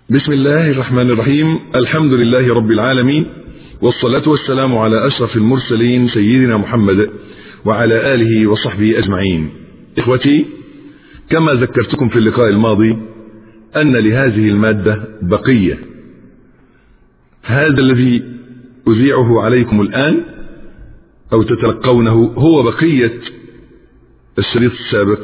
بسم الله الرحمن الرحيم الحمد لله رب العالمين والصلاة والسلام على أشرف المرسلين سيدنا محمد وعلى آله وصحبه أجمعين إخوتي كما ذكرتكم في اللقاء الماضي أن لهذه المادة بقية هذا الذي أذيعه عليكم الآن أو تتلقونه هو بقية الشريط السابق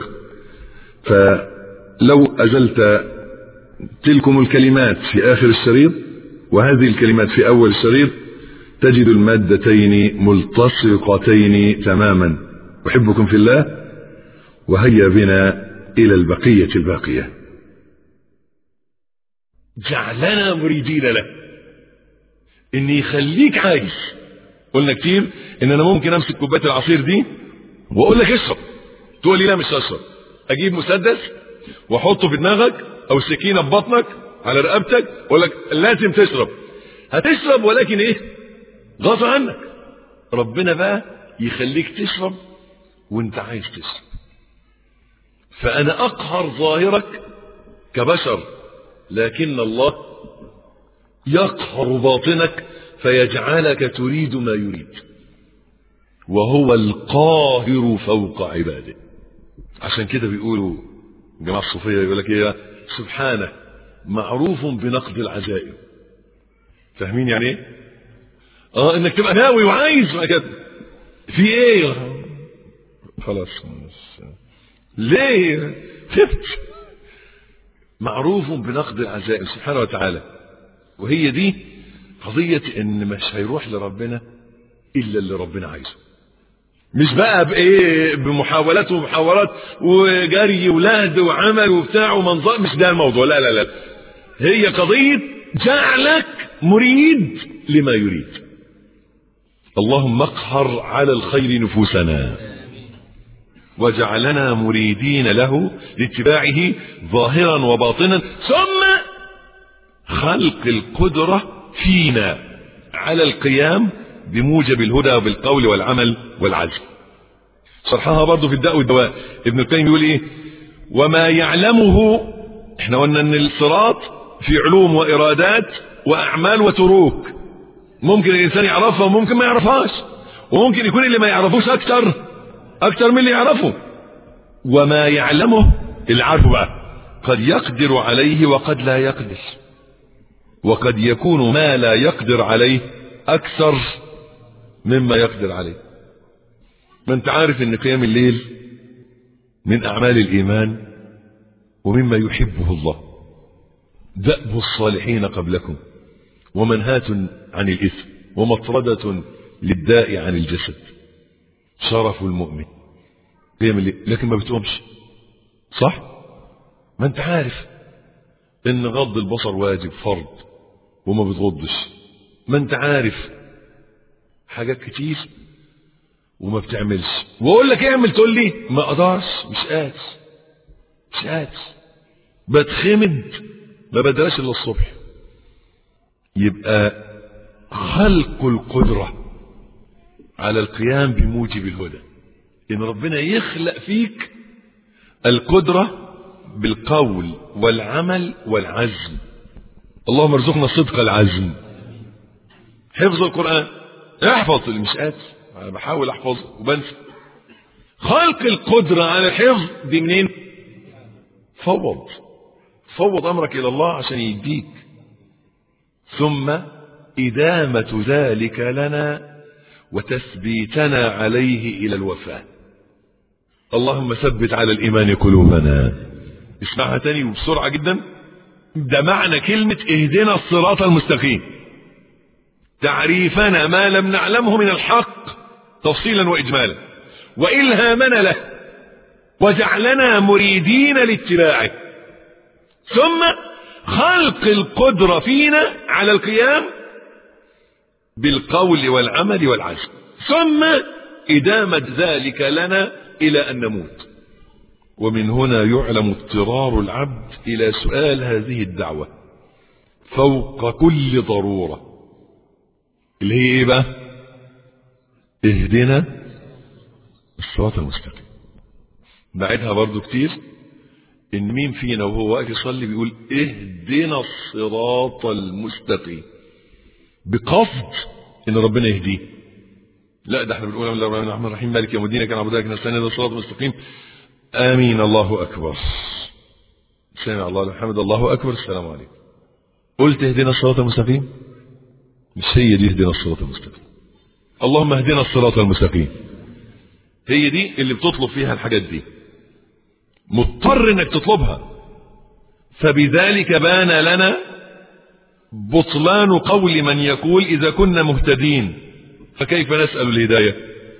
فلو أزلت تلكم الكلمات في آخر الشريط وهذه الكلمات في أول الشريط تجد المادتين ملتصقتين تماما أحبكم في الله وهيا بنا إلى البقية الباقية جعلنا مريدين له ان يخليك عايز قلنا كتير ان انا ممكن امسك كوبايه العصير دي واقول لك اشرب تقول لي لا مش هشرب اجيب مسدس واحطه في دماغك او سكينه في بطنك على رقبتك واقول لك لازم تشرب هتشرب ولكن ايه غصب عنك ربنا بقى يخليك تشرب وانت عايز تشرب فانا اقهر ظاهرك كبشر لكن الله يقهر باطنك فيجعلك تريد ما يريد وهو القاهر فوق عباده عشان كده بيقولوا جماعة الصوفية يقول لك ايه سبحانه معروف بنقد العزائم فاهمين يعني ايه اه انك تبقى ناوي وعايز كده في ايه خلاص ليه خفت معروف بنقد العزائم سبحانه وتعالى وهي دي قضية ان مش هيروح لربنا الا اللي ربنا عايزه مش بقى بايه بمحاولات ومحاورات وجري ولهد وعمل وبتاع ومنظر مش ده الموضوع لا لا لا هي قضية جعلك مريد لما يريد اللهم اقهر على الخير نفوسنا وجعلنا مريدين له لاتباعه ظاهرا وباطنا ثم خلق القدرة فينا على القيام بموجب الهدى بالقول والعمل والعزم شرحها برضو في الداء والدواء ابن القيم يقول ايه وما يعلمه احنا قلنا ان الصراط في علوم وارادات واعمال وتروك ممكن الانسان يعرفها وممكن ما يعرفهاش وممكن يكون اللي ما يعرفوش اكتر اكتر من اللي يعرفه وما يعلمه اللي عارفه بقى قد يقدر عليه وقد لا يقدر وقد يكون ما لا يقدر عليه اكثر مما يقدر عليه ما انت عارف ان قيام الليل من اعمال الايمان ومما يحبه الله دأب الصالحين قبلكم ومنهاة عن الاثم ومطردة للداء عن الجسد شرف المؤمن قيام الليل لكن ما بتقومش صح ما انت عارف ان غض البصر واجب فرض وما بتغضش ما انت عارف حاجات كتير وما بتعملش واقول لك اعمل تقول لي ما اقدرش مش قادر مش قادر بتخمد ما بدرش الا الصبح يبقى خلق القدرة على القيام بموجب الهدى ان ربنا يخلق فيك القدرة بالقول والعمل والعزم اللهم ارزقنا صدق العزم حفظ القرآن احفظ اللي مش قادر انا بحاول احفظ وبنسى خلق القدرة على الحفظ دي منين فوض فوض امرك الى الله عشان يديك ثم إدامة ذلك لنا وتثبيتنا عليه إلى الوفاة اللهم ثبت على الإيمان قلوبنا اسمعها تاني وبسرعة جدا ده معنى كلمة اهدنا الصراط المستقيم تعريفنا ما لم نعلمه من الحق تفصيلا وإجمالا وإلهامنا له وجعلنا مريدين لاتباعه ثم خلق القدرة فينا على القيام بالقول والعمل والعزم ثم إدامة ذلك لنا إلى أن نموت ومن هنا يعلم اضطرار العبد إلى سؤال هذه الدعوة فوق كل ضرورة اللي هي ايه بقى اهدنا الصراط المستقيم بعدها برضو كتير ان مين فينا وهو واقف يصلي بيقول اهدنا الصراط المستقيم بقصد ان ربنا يهديه لا ده احنا بنقول بسم الله الرحمن الرحيم مالك يوم الدين كان عبد الله نستعين هذا الصراط المستقيم امين الله اكبر سمع الله الحمد الله اكبر السلام عليكم قلت اهدنا الصراط المستقيم مش هي دي اهدنا الصراط المستقيم اللهم اهدنا الصراط المستقيم هي دي اللي بتطلب فيها الحاجات دي مضطر انك تطلبها فبذلك بان لنا بطلان قول من يقول اذا كنا مهتدين فكيف نسال الهدايه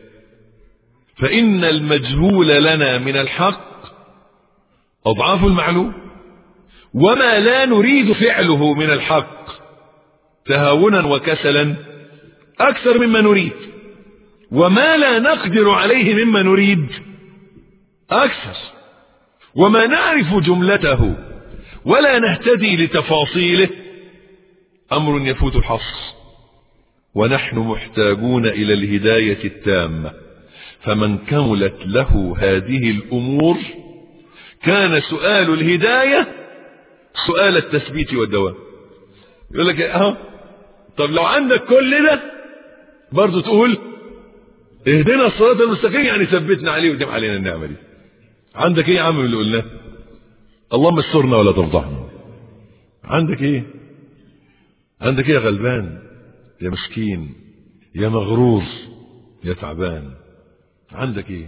فان المجهول لنا من الحق اضعاف المعلوم وما لا نريد فعله من الحق تهاونا وكسلا اكثر مما نريد وما لا نقدر عليه مما نريد اكثر وما نعرف جملته ولا نهتدي لتفاصيله امر يفوت الحصر ونحن محتاجون الى الهدايه التامه فمن كملت له هذه الامور كان سؤال الهدايه سؤال التثبيت والدوام يقول لك اهو طب لو عندك كل ده برضه تقول اهدنا الصراط المستقيم يعني ثبتنا عليه ودم علينا النعمه دي عندك ايه يا عم من اللي قلناه اللهم استرنا ولا تفضحنا عندك ايه عندك ايه يا غلبان يا مسكين يا مغرور يا تعبان عندك ايه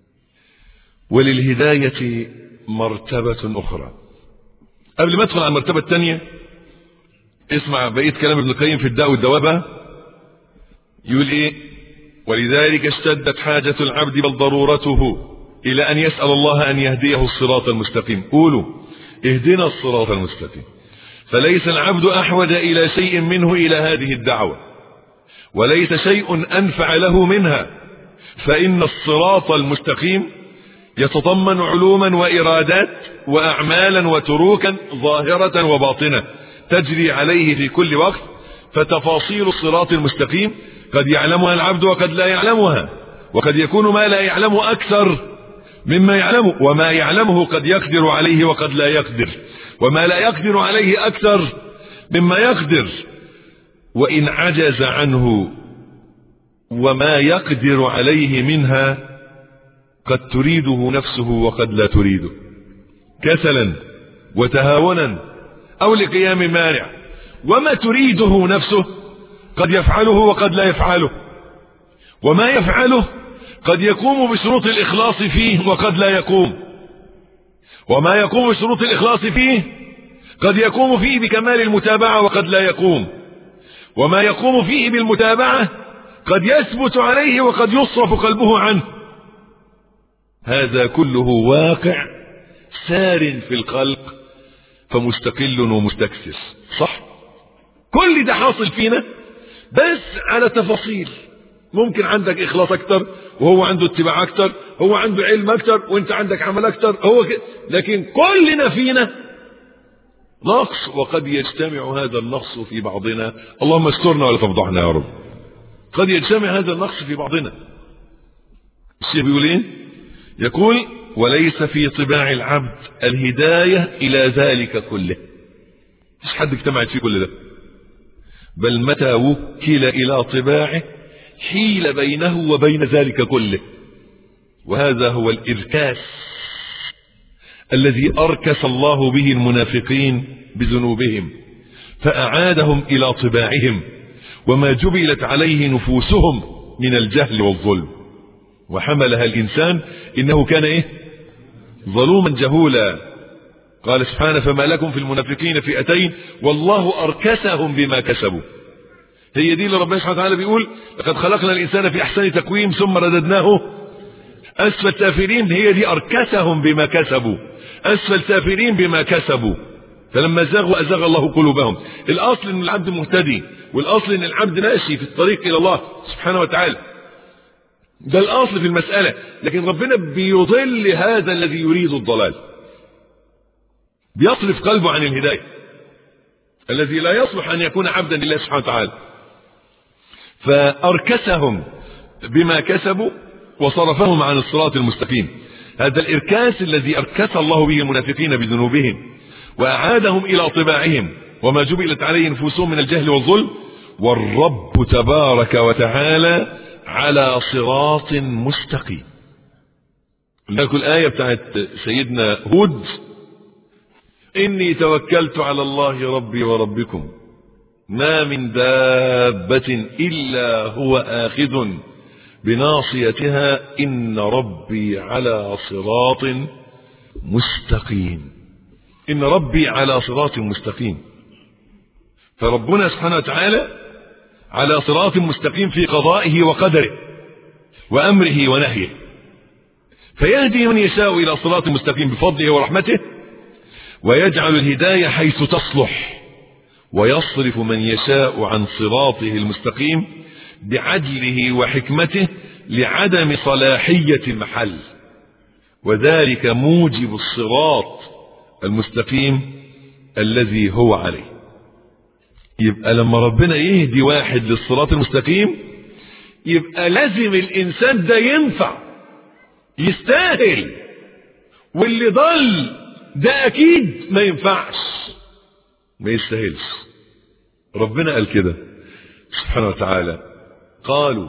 وللهداية مرتبة أخرى قبل ما ادخل على المرتبة الثانية اسمع بقية كلام ابن القيم في الداء والدوابة يقول ايه ولذلك اشتدت حاجة العبد بل ضرورته إلى أن يسأل الله أن يهديه الصراط المستقيم قولوا اهدنا الصراط المستقيم فليس العبد أحوج إلى شيء منه إلى هذه الدعوة وليس شيء أنفع له منها فإن الصراط المستقيم يتضمن علوما وإرادات وأعمالا وتروكا ظاهرة وباطنة تجري عليه في كل وقت فتفاصيل الصراط المستقيم قد يعلمها العبد وقد لا يعلمها وقد يكون ما لا يعلمه أكثر مما يعلمه وما يعلمه قد يقدر عليه وقد لا يقدر وما لا يقدر عليه أكثر مما يقدر وإن عجز عنه وما يقدر عليه منها قد تريده نفسه وقد لا تريده كسلا وتهاونا أو لقيام مانع وما تريده نفسه قد يفعله وقد لا يفعله وما يفعله قد يقوم بشروط الإخلاص فيه وقد لا يقوم وما يقوم بشروط الإخلاص فيه قد يقوم فيه بكمال المتابعة وقد لا يقوم وما يقوم فيه بالمتابعة قد يثبت عليه وقد يصرف قلبه عنه هذا كله واقع سار في الخلق فمستقل ومستكثر صح كل ده حاصل فينا بس على تفاصيل ممكن عندك اخلاص اكتر وهو عنده اتباع اكتر هو عنده علم اكتر وانت عندك عمل اكتر هو ك... لكن كلنا فينا نقص وقد يجتمع هذا النقص في بعضنا اللهم استرنا ولا تفضحنا يا رب قد يجتمع هذا النقص في بعضنا الشيخ بيقول ايه يقول وليس في طباع العبد الهداية الى ذلك كله مش حد اجتمعت فيه كل ده بل متى وكل الى طباعه حيل بينه وبين ذلك كله وهذا هو الإركاس الذي أركس الله به المنافقين بذنوبهم فأعادهم إلى طباعهم وما جبلت عليه نفوسهم من الجهل والظلم وحملها الإنسان إنه كان إيه ظلوما جهولا قال سبحانه فما لكم في المنافقين فئتين والله أركسهم بما كسبوا هي دي اللي ربنا سبحانه وتعالى بيقول لقد خلقنا الإنسان في أحسن تقويم ثم رددناه أسفل سافلين هي دي أركسهم بما كسبوا أسفل سافلين بما كسبوا فلما زاغوا أزاغ الله قلوبهم الأصل أن العبد مهتدي والأصل أن العبد ماشي في الطريق إلى الله سبحانه وتعالى ده الأصل في المسألة لكن ربنا بيضل هذا الذي يريد الضلال بيصرف قلبه عن الهداية الذي لا يصلح أن يكون عبدا لله سبحانه وتعالى فأركسهم بما كسبوا وصرفهم عن الصراط المستقيم هذا الإركاس الذي أركس الله به المنافقين بذنوبهم وأعادهم إلى طباعهم وما جبلت عليه نفوسهم من الجهل والظلم والرب تبارك وتعالى على صراط مستقيم لكن الآية بتاعت سيدنا هود إني توكلت على الله ربي وربكم ما من دابة إلا هو آخذ بناصيتها إن ربي على صراط مستقيم إن ربي على صراط مستقيم فربنا سبحانه وتعالى على صراط مستقيم في قضائه وقدره وأمره ونهيه فيهدي من يشاء إلى صراط مستقيم بفضله ورحمته ويجعل الهداية حيث تصلح ويصرف من يشاء عن صراطه المستقيم بعدله وحكمته لعدم صلاحية المحل وذلك موجب الصراط المستقيم الذي هو عليه يبقى لما ربنا يهدي واحد للصراط المستقيم يبقى لازم الإنسان ده ينفع يستاهل واللي ضل ده أكيد ما ينفعش ما يستاهلش ربنا قال كده سبحانه وتعالى قالوا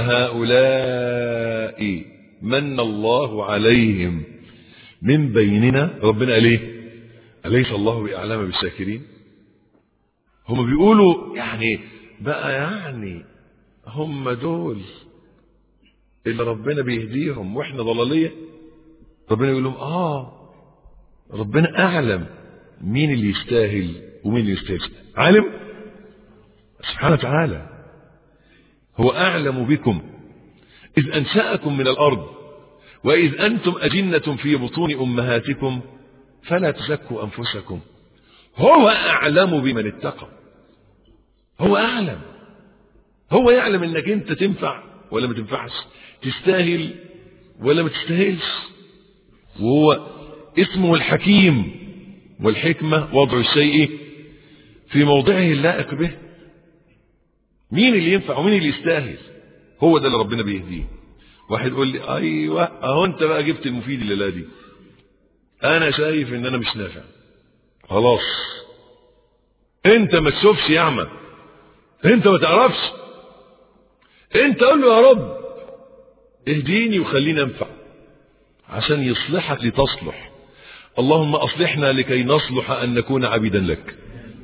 أهؤلاء من الله عليهم من بيننا ربنا قال ايه أليس الله بأعلم بالشاكرين هم بيقولوا يعني بقى يعني هم دول اللي ربنا بيهديهم واحنا ضلالية ربنا يقول لهم اه ربنا اعلم مين اللي يستاهل ومين اللي يستاهل عالم سبحانه وتعالى هو اعلم بكم اذ انشاكم من الارض واذ انتم اجنه في بطون امهاتكم فلا تزكوا انفسكم هو اعلم بمن اتقى هو اعلم هو يعلم انك انت تنفع ولا ما تنفعش تستاهل ولا ما تستاهلش وهو اسمه الحكيم والحكمة وضع الشيء في موضعه اللائق به مين اللي ينفع ومين اللي يستاهل هو ده اللي ربنا بيهديه واحد يقول لي ايوه اهو انت بقى جبت المفيد الليله دي انا شايف ان انا مش نافع خلاص انت ما تشوفش يا اعمى انت ما تعرفش انت قول له يا رب اهديني وخليني انفع عشان يصلحك لتصلح اللهم اصلحنا لكي نصلح ان نكون عبيدا لك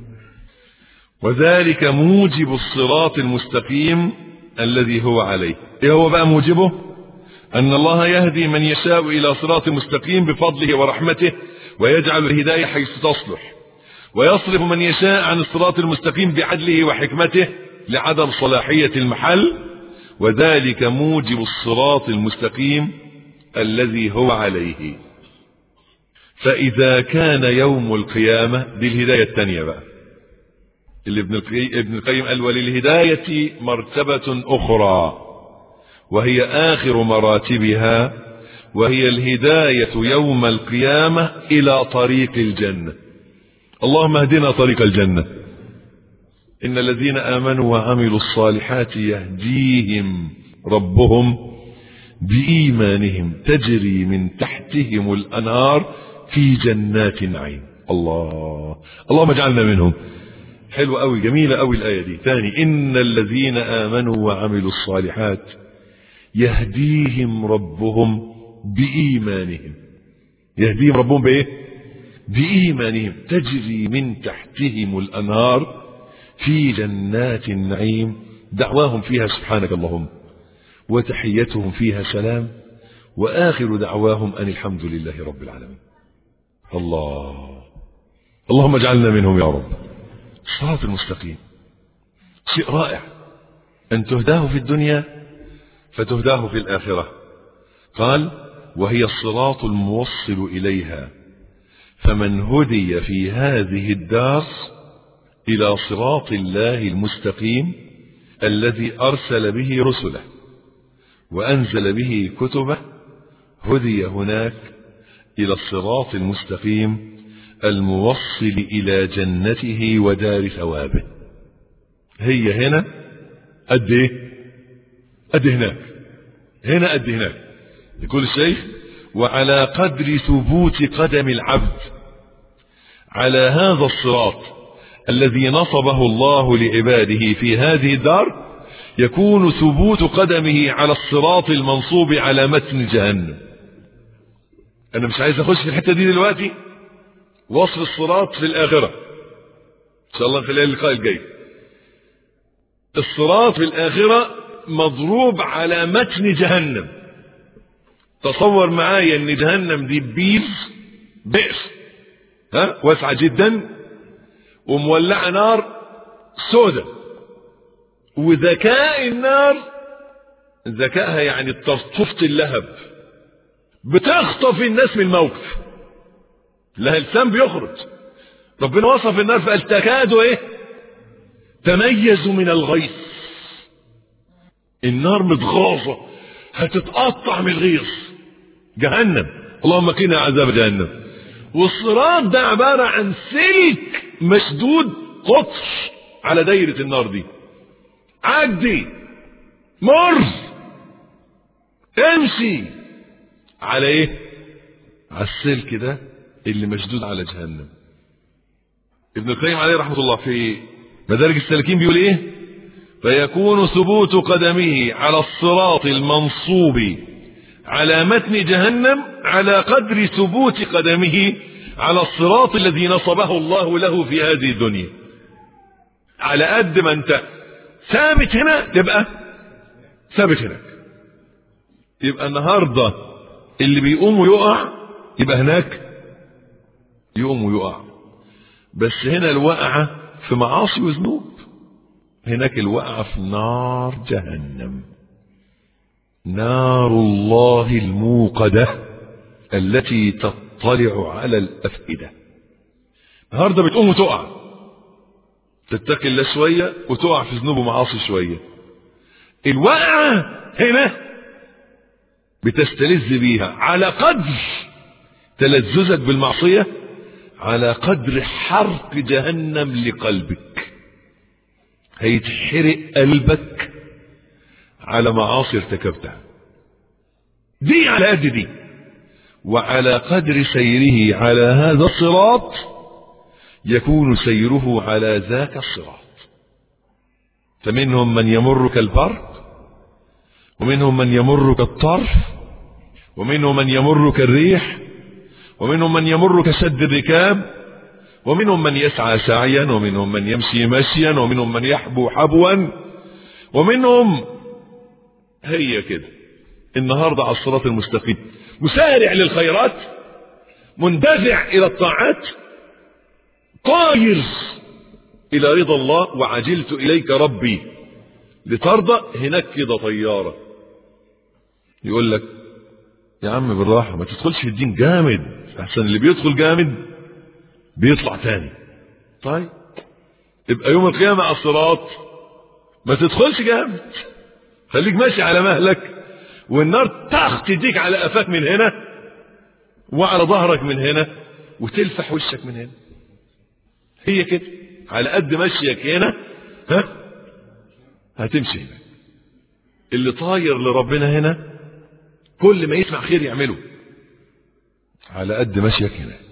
وذلك موجب الصراط المستقيم الذي هو عليه ايه هو بقى موجبه ان الله يهدي من يشاء الى صراط مستقيم بفضله ورحمته ويجعل الهدايه حيث تصلح ويصرف من يشاء عن الصراط المستقيم بعدله وحكمته لعدم صلاحيه المحل وذلك موجب الصراط المستقيم الذي هو عليه فإذا كان يوم القيامة دي الهداية الثانية بقى اللي ابن ابن القيم قال وللهداية مرتبة أخرى وهي آخر مراتبها وهي الهداية يوم القيامة إلى طريق الجنة اللهم اهدنا طريق الجنة إن الذين آمنوا وعملوا الصالحات يهديهم ربهم بإيمانهم تجري من تحتهم الأنهار في جنات النعيم الله اللهم اجعلنا منهم حلو قوي جميلة قوي الآية دي ثاني إن الذين آمنوا وعملوا الصالحات يهديهم ربهم بإيمانهم يهديهم ربهم بإيه بإيمانهم تجري من تحتهم الأنهار في جنات النعيم دعواهم فيها سبحانك اللهم وتحيتهم فيها سلام وآخر دعواهم أن الحمد لله رب العالمين الله اللهم اجعلنا منهم يا رب الصراط المستقيم شيء رائع أن تهداه في الدنيا فتهداه في الآخرة قال وهي الصراط الموصل إليها فمن هدي في هذه الدار إلى صراط الله المستقيم الذي أرسل به رسله وأنزل به كتبه هدي هناك إلى الصراط المستقيم الموصل إلى جنته ودار ثوابه هي هنا قد إيه قد هناك هنا قد هناك يقول الشيخ وعلى قدر ثبوت قدم العبد على هذا الصراط الذي نصبه الله لعباده في هذه الدار يكون ثبوت قدمه على الصراط المنصوب على متن جهنم انا مش عايز اخش في الحته دي دلوقتي وصف الصراط في الاخره ان شاء الله خلال اللقاء الجاي الصراط في الاخره مضروب على متن جهنم تصور معايا ان جهنم دي بير بئر ها واسعه جدا ومولعه نار سودة وذكاء النار ذكائها يعني ترطفة اللهب بتخطف الناس من الموقف لها لسان بيخرج ربنا وصف النار فقال تكادوا ايه تميز من الغيظ النار متغاظة هتتقطع من الغيظ جهنم اللهم قنا عذاب جهنم والصراط ده عبارة عن سلك مشدود قطر على دايرة النار دي عدي مر امشي على ايه على السلك ده اللي مشدود على جهنم ابن القيم عليه رحمة الله في مدارج السالكين بيقول ايه فيكون ثبوت قدمه على الصراط المنصوب على متن جهنم على قدر ثبوت قدمه على الصراط الذي نصبه الله له في هذه الدنيا على قد ما انت ثابت هنا تبقى ثابت هناك يبقى النهارده اللي بيقوم ويقع يبقى هناك يقوم ويقع بس هنا الوقعة في معاصي وذنوب هناك الوقعة في نار جهنم نار الله الموقدة التي تطلع على الأفئدة النهاردة بتقوم وتقع تتقي الله شوية وتقع في ذنوب ومعاصي شوية الوقعة هنا بتستلذ بيها على قدر تلذذك بالمعصية على قدر حرق جهنم لقلبك هيتحرق قلبك على معاصي ارتكبتها دي على قد دي وعلى قدر سيره على هذا الصراط يكون سيره على ذاك الصراط فمنهم من يمر كالبرق ومنهم من يمر كالطرف ومنهم من يمر كالريح ومنهم من يمر كسد الركاب ومنهم من يسعى سعيا ومنهم من يمشي مشيا ومنهم من يحبو حبوا ومنهم هي كده النهارده على الصراط المستقيم مسارع للخيرات مندفع الى الطاعات طاير الى رضا الله وعجلت اليك ربي لترضى هناك كده طياره يقول لك يا عم بالراحه ما تدخلش في الدين جامد احسن اللي بيدخل جامد بيطلع تاني طيب يبقى يوم القيامه على الصراط ما تدخلش جامد خليك ماشي على مهلك والنار تخ تديك على قفاك من هنا وعلى ظهرك من هنا وتلفح وشك من هنا هي كده على قد مشيك هنا ها هتمشي هنا اللي طاير لربنا هنا كل ما يسمع خير يعمله على قد مشيك هناك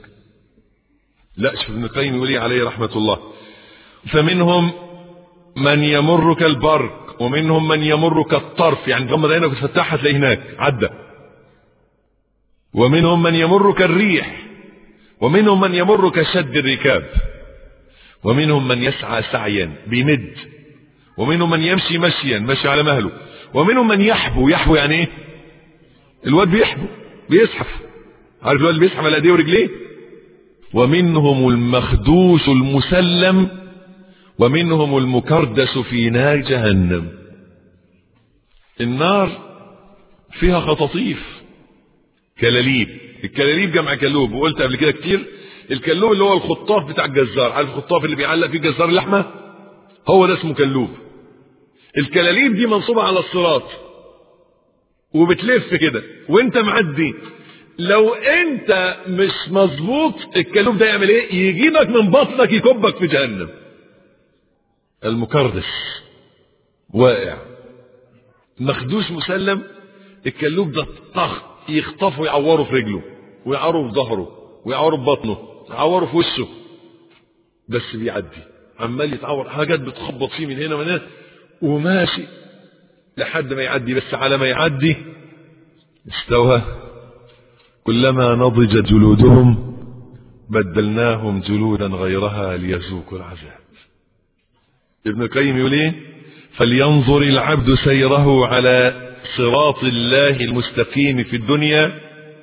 لا شوف ابن القيم يقول ايه عليه رحمه الله فمنهم من يمر كالبرق ومنهم من يمر كالطرف يعني غمض عينك وتفتحها تلاقي هناك عدى ومنهم من يمر كالريح ومنهم من يمر كشد الركاب ومنهم من يسعى سعيا بيمد ومنهم من يمشي مشيا مشي على مهله ومنهم من يحبو يحبو يعني ايه الواد بيحبو بيزحف عارف الواد اللي بيزحف على ايديه ورجليه ومنهم المخدوش المسلم ومنهم المكردس في نار جهنم النار فيها خطاطيف كلاليب الكلاليب جمع كلوب وقلت قبل كده كتير الكلوب اللي هو الخطاف بتاع الجزار عارف الخطاف اللي بيعلق فيه جزار اللحمه هو ده اسمه كلوب الكلاليب دي منصوبه على الصراط وبتلف كده وانت معدي لو انت مش مظبوط الكلوب ده يعمل ايه يجيبك من بطنك يكبك في جهنم المكردس واقع مخدوش مسلم الكلوب ده طخ يخطفوا يعوروا في رجله ويعوروا في ظهره ويعوروا في بطنه يعوروا في وشه بس بيعدي عمال يتعور حاجات بتخبط فيه من هنا ومن هنا وماشي لحد ما يعدي بس على ما يعدي استوى كلما نضجت جلودهم بدلناهم جلودا غيرها ليذوقوا العذاب ابن القيم يقول ايه فلينظر العبد سيره على صراط الله المستقيم في الدنيا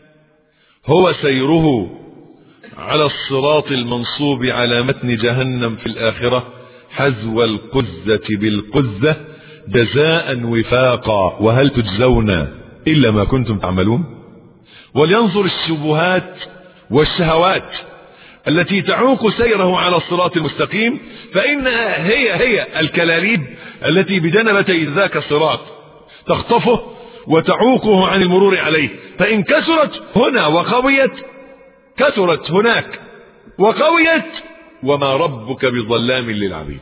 هو سيره على الصراط المنصوب على متن جهنم في الآخرة حذو القزة بالقزة جزاء وفاقا وهل تجزون إلا ما كنتم تعملون ولينظر الشبهات والشهوات التي تعوق سيره على الصراط المستقيم فإنها هي هي الكلاليب التي بجنبتي ذاك الصراط تخطفه وتعوقه عن المرور عليه فإن كثرت هنا وقويت كثرت هناك وقويت وما ربك بظلام للعبيد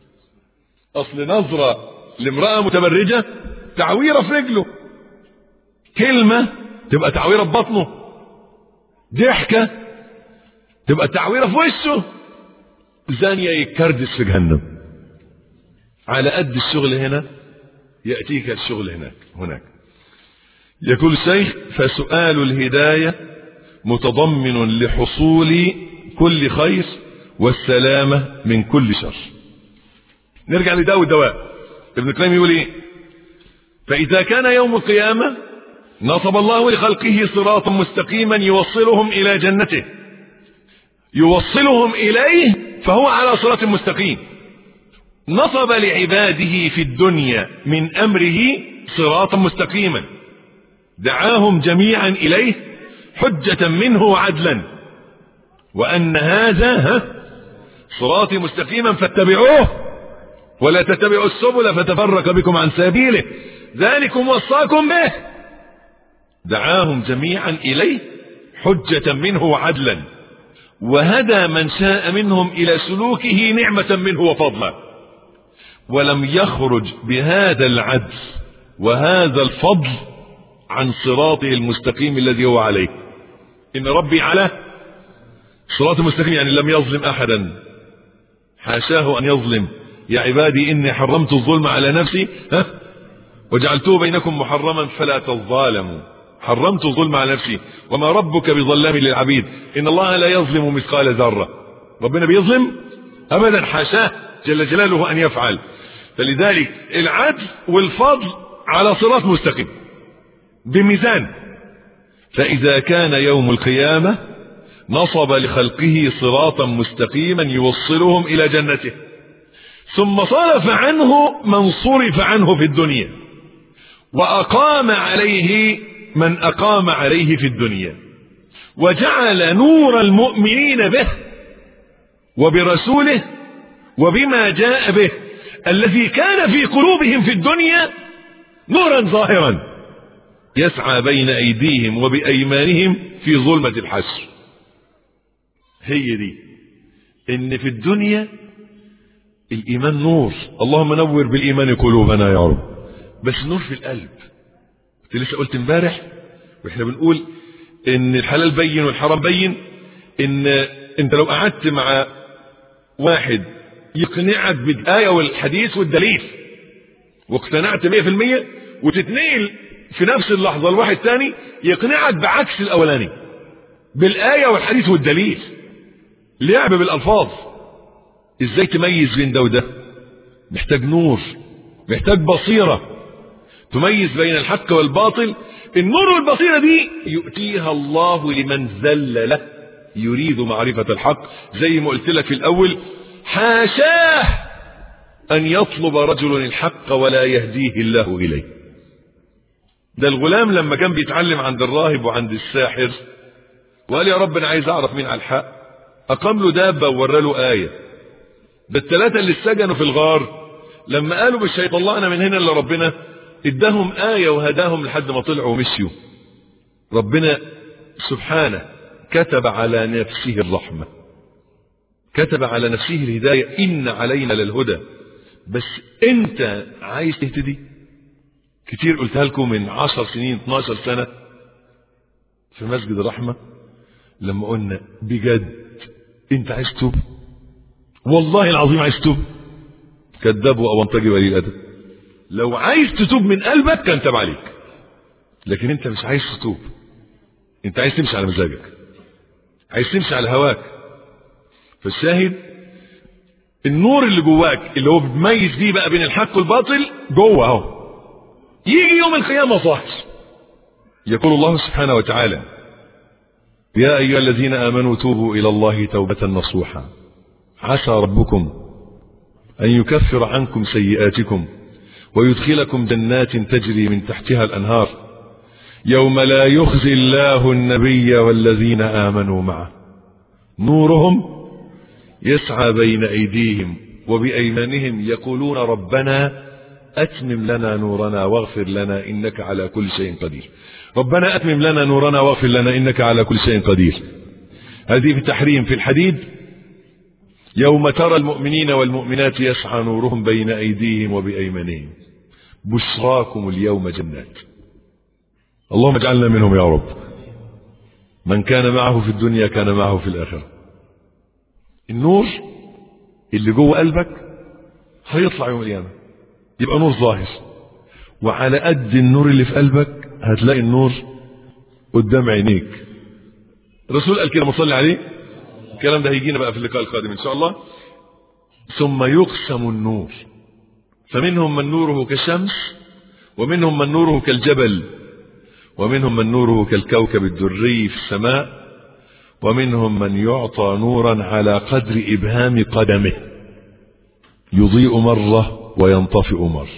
أصل نظرة لامرأة متبرجة تعويرة في رجله كلمة تبقى تعويرة في بطنه ضحكة تبقى تعويرة في وشه زانية يكردس في جهنم على قد الشغل هنا يأتيك الشغل هناك هناك يقول الشيخ فسؤال الهداية متضمن لحصول كل خير والسلامة من كل شر نرجع لداء الدواء ابن القيم يقول ايه فإذا كان يوم القيامة نصب الله لخلقه صراطا مستقيما يوصلهم إلى جنته يوصلهم إليه فهو على صراط مستقيم نصب لعباده في الدنيا من أمره صراطا مستقيما دعاهم جميعا إليه حجة منه وعدلا وأن هذا ها صراطي مستقيما فاتبعوه ولا تتبعوا السبل فتفرق بكم عن سبيله ذلكم وصاكم به دعاهم جميعا إليه حجة منه وعدلا وهدى من شاء منهم إلى سلوكه نعمة منه وفضلا ولم يخرج بهذا العدل وهذا الفضل عن صراطه المستقيم الذي هو عليه إن ربي على صراط مستقيم يعني لم يظلم أحدا حاشاه أن يظلم يا عبادي إني حرمت الظلم على نفسي ها وجعلته بينكم محرما فلا تظالموا حرمت الظلم على نفسي وما ربك بظلام للعبيد إن الله لا يظلم مثقال ذرة ربنا بيظلم أبدا حاشاه جل جلاله أن يفعل فلذلك العدل والفضل على صراط مستقيم بميزان فإذا كان يوم القيامة نصب لخلقه صراطا مستقيما يوصلهم إلى جنته ثم صرف عنه من صرف عنه في الدنيا وأقام عليه من أقام عليه في الدنيا وجعل نور المؤمنين به وبرسوله وبما جاء به الذي كان في قلوبهم في الدنيا نورا ظاهرا يسعى بين أيديهم وبأيمانهم في ظلمة الحشر هي دي إن في الدنيا الإيمان نور اللهم نور بالإيمان قلوبنا يا رب بس نور في القلب كنت لسه قلت امبارح واحنا بنقول ان الحلال بين والحرام بين ان انت لو قعدت مع واحد يقنعك بالآية والحديث والدليل واقتنعت 100% وتتنقل في نفس اللحظة لواحد تاني يقنعك بعكس الأولاني بالآية والحديث والدليل لعب بالألفاظ ازاي تميز بين ده وده محتاج نور محتاج بصيرة تميز بين الحق والباطل النور والبصيرة دي يؤتيها الله لمن ذل له يريد معرفة الحق زي ما قلت لك في الأول حاشاه أن يطلب رجل الحق ولا يهديه الله إليه ده الغلام لما كان بيتعلم عند الراهب وعند الساحر وقال يا رب أنا عايز أعرف مين على الحق أقام له دابة وورى له آية ده الثلاثة اللي اتسجنوا في الغار لما قالوا مش هيطلعنا من هنا إلا ربنا اداهم آية وهداهم لحد ما طلعوا ومشيوا ربنا سبحانه كتب على نفسه الرحمة كتب على نفسه الهداية إن علينا للهدى بس أنت عايز تهتدي كتير قلتها لكم من عشر سنين 12 سنة في مسجد الرحمة لما قلنا بجد انت عايز تتوب والله العظيم عايز تتوب كذاب وأونطجي ولي الأدب لو عايز تتوب من قلبك كان تاب عليك لكن انت مش عايز تتوب انت عايز تمشي على مزاجك عايز تمشي على هواك فالشاهد النور اللي جواك اللي هو بتميز بيه بقى بين الحق والباطل جوه اهو يجي يوم القيامة صاحش يقول الله سبحانه وتعالى يا أيها الذين آمنوا توبوا إلى الله توبة نصوحا عسى ربكم أن يكفر عنكم سيئاتكم ويدخلكم جنات تجري من تحتها الأنهار يوم لا يخزي الله النبي والذين آمنوا معه نورهم يسعى بين أيديهم وبأيمانهم يقولون ربنا أتمم لنا نورنا واغفر لنا إنك على كل شيء قدير ربنا أتمم لنا نورنا واغفر لنا إنك على كل شيء قدير هذه في التحريم في الحديد يوم ترى المؤمنين والمؤمنات يسعى نورهم بين أيديهم وبأيمانهم بشراكم اليوم جنات اللهم اجعلنا منهم يا رب من كان معه في الدنيا كان معه في الآخرة النور اللي جوه قلبك هيطلع يوم القيامة يبقى نور ظاهر وعلى قد النور اللي في قلبك هتلاقي النور قدام عينيك الرسول قال كده مصلي عليه الكلام ده هيجينا بقى في اللقاء القادم ان شاء الله ثم يقسم النور فمنهم من نوره كالشمس ومنهم من نوره كالجبل ومنهم من نوره كالكوكب الدري في السماء ومنهم من يعطى نورا على قدر إبهام قدمه يضيء مرة وينطفئ مرة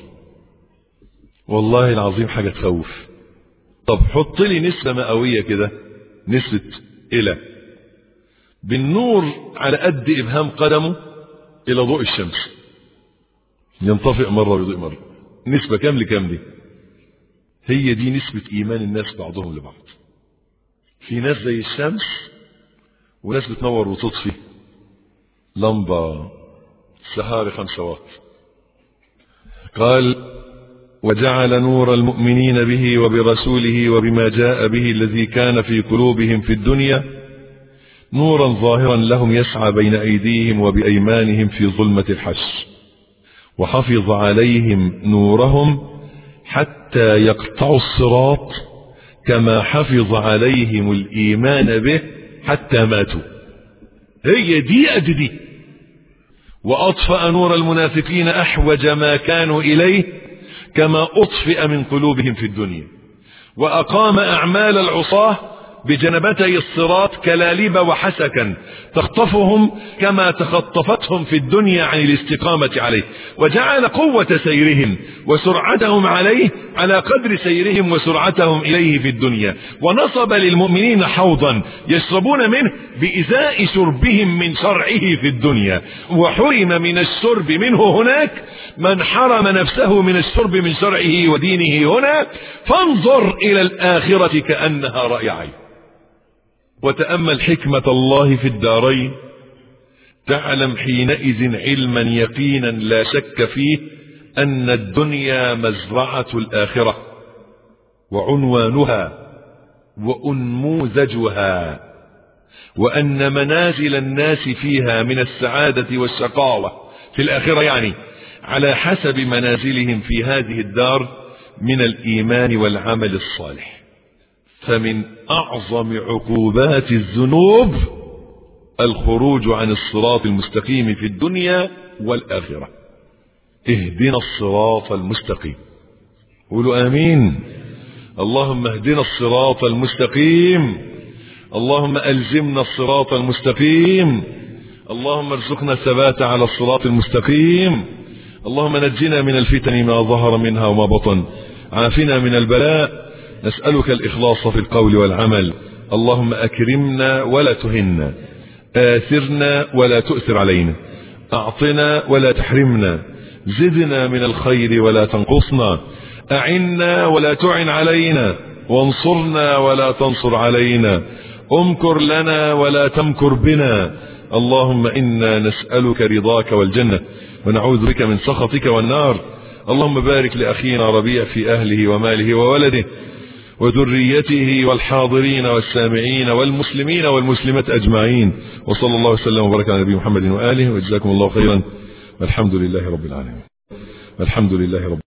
والله العظيم حاجة تخوف طب حط لي نسبة مئوية كده نسبة إلى بالنور على قد إبهام قدمه إلى ضوء الشمس ينطفئ مرة ويضيء مرة نسبة كام لكام دي هي دي نسبة إيمان الناس بعضهم لبعض في ناس زي الشمس وناس بتنور وتطفي لمبة سهاري خمسة واط قال وجعل نور المؤمنين به وبرسوله وبما جاء به الذي كان في قلوبهم في الدنيا نورا ظاهرا لهم يسعى بين أيديهم وبأيمانهم في ظلمة الحش وحفظ عليهم نورهم حتى يقطعوا الصراط كما حفظ عليهم الإيمان به حتى ماتوا هي دي قد دي وأطفأ نور المنافقين أحوج ما كانوا إليه كما أطفئ من قلوبهم في الدنيا وأقام أعمال العصاة بجنبتي الصراط كلاليب وحسكا تخطفهم كما تخطفتهم في الدنيا عن الاستقامة عليه وجعل قوة سيرهم وسرعتهم عليه على قدر سيرهم وسرعتهم إليه في الدنيا ونصب للمؤمنين حوضا يشربون منه بإزاء شربهم من شرعه في الدنيا وحرم من الشرب منه هناك من حرم نفسه من الشرب من شرعه ودينه هنا فانظر إلى الآخرة كأنها رأي عين وتأمل حكمة الله في الدارين تعلم حينئذ علما يقينا لا شك فيه أن الدنيا مزرعة الآخرة وعنوانها وأنموذجها وأن منازل الناس فيها من السعادة والشقاوة في الآخرة يعني على حسب منازلهم في هذه الدار من الإيمان والعمل الصالح فمن أعظم عقوبات الذنوب الخروج عن الصراط المستقيم في الدنيا والآخرة اهدنا الصراط المستقيم قولوا آمين اللهم اهدنا الصراط المستقيم اللهم ألزمنا الصراط المستقيم اللهم ارزقنا الثبات على الصراط المستقيم اللهم نجنا من الفتن ما ظهر منها وما بطن عافنا من البلاء نسألك الإخلاص في القول والعمل اللهم أكرمنا ولا تهنا آثرنا ولا تؤثر علينا أعطنا ولا تحرمنا زدنا من الخير ولا تنقصنا أعنا ولا تعن علينا وانصرنا ولا تنصر علينا امكر لنا ولا تمكر بنا اللهم إنا نسألك رضاك والجنة ونعوذ بك من سخطك والنار اللهم بارك لأخينا ربيع في أهله وماله وولده وذريته والحاضرين والسامعين والمسلمين والمسلمات أجمعين وصلى الله وسلم وبارك على نبي محمد وآله وجزاكم الله خيرا والحمد لله رب العالمين والحمد لله رب